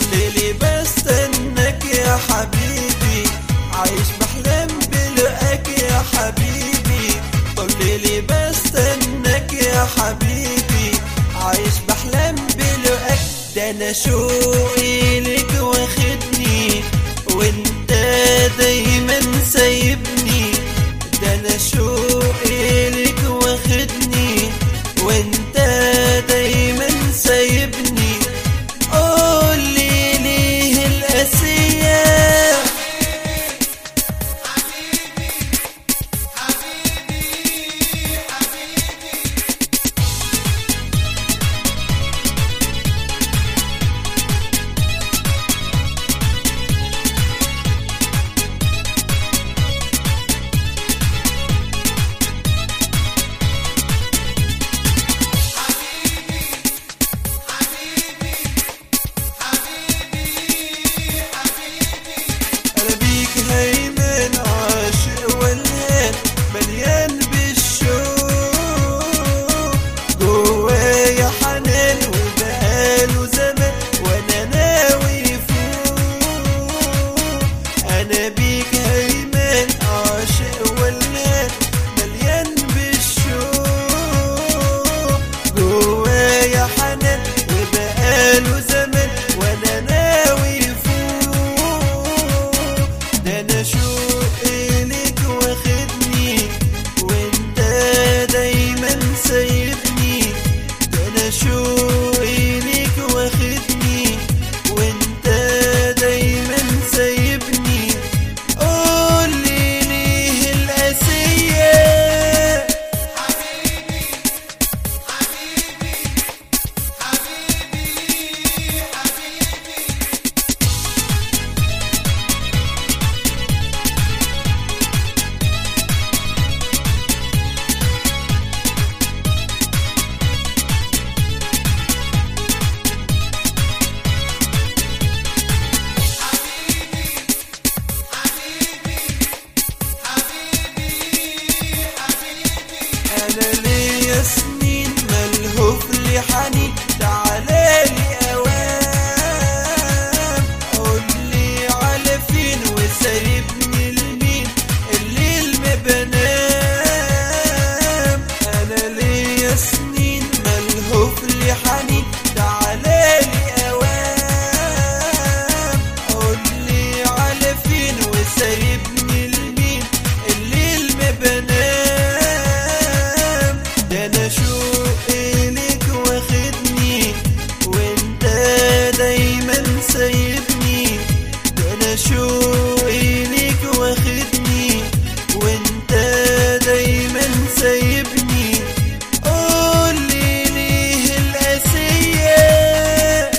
ليلي بستناك يا حبيبي عايش بحلم بلقاك يا حبيبي طول ليلي بستناك يا حبيبي عايش بحلم بلقاك ده انا شوقي لك واخدني وانت دايما سايبني ده انا شوقي لك واخدني وانت دايما سايبني قولي ليه القاسية انا بيك هيمن عاشق والهان مليان بالشوق جوايا حنان وبقاله زمان وانا ناوي يفوق انا بيك هيمن عاشق والهان مليان بالشوق جوايا حنان وبقاله زمان وانا ناوي يفوق ده انا شوقي ليك واخدني وانت دايما سايبني ده انا شوقي ليك واخدني وانت دايما سايبني قولي ليه القاسية انا ليا سنين ملهوف لي حنين تعالالي اوام قولي على فين وسايبني لمين الليل ما بنام انا ليا سنين ملهوف لي حنين تعالالي اوام قولي على فين وسايبني لمين الليل ما بنام ده انا شوقي ليك واخدني وانت دايما سايبني ده انا شوقي ليك واخدني وانت دايما سايبني قولي ليه القاسية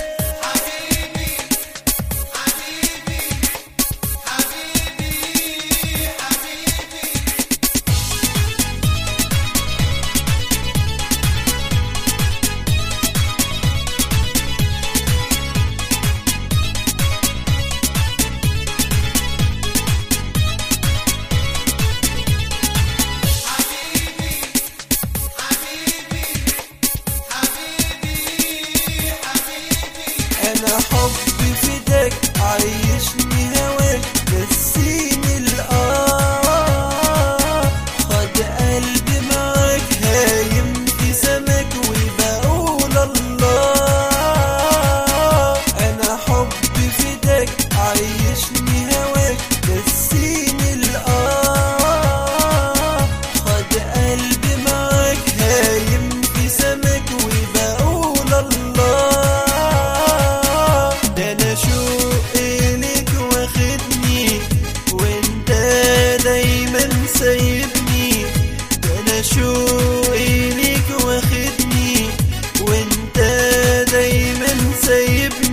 انا حبي فداك عايشني هواك نسيني الآه خد قلبي معاك هايم في سماك وبقول الله انا حبي فداك عايشني هواك نسيني الآه خد قلبي معاك هايم في سماك وبقول الله ده انا شوقي ليك واخدني وانت دايما سايبني ده انا شوقي ليك واخدني وانت دايما سايبني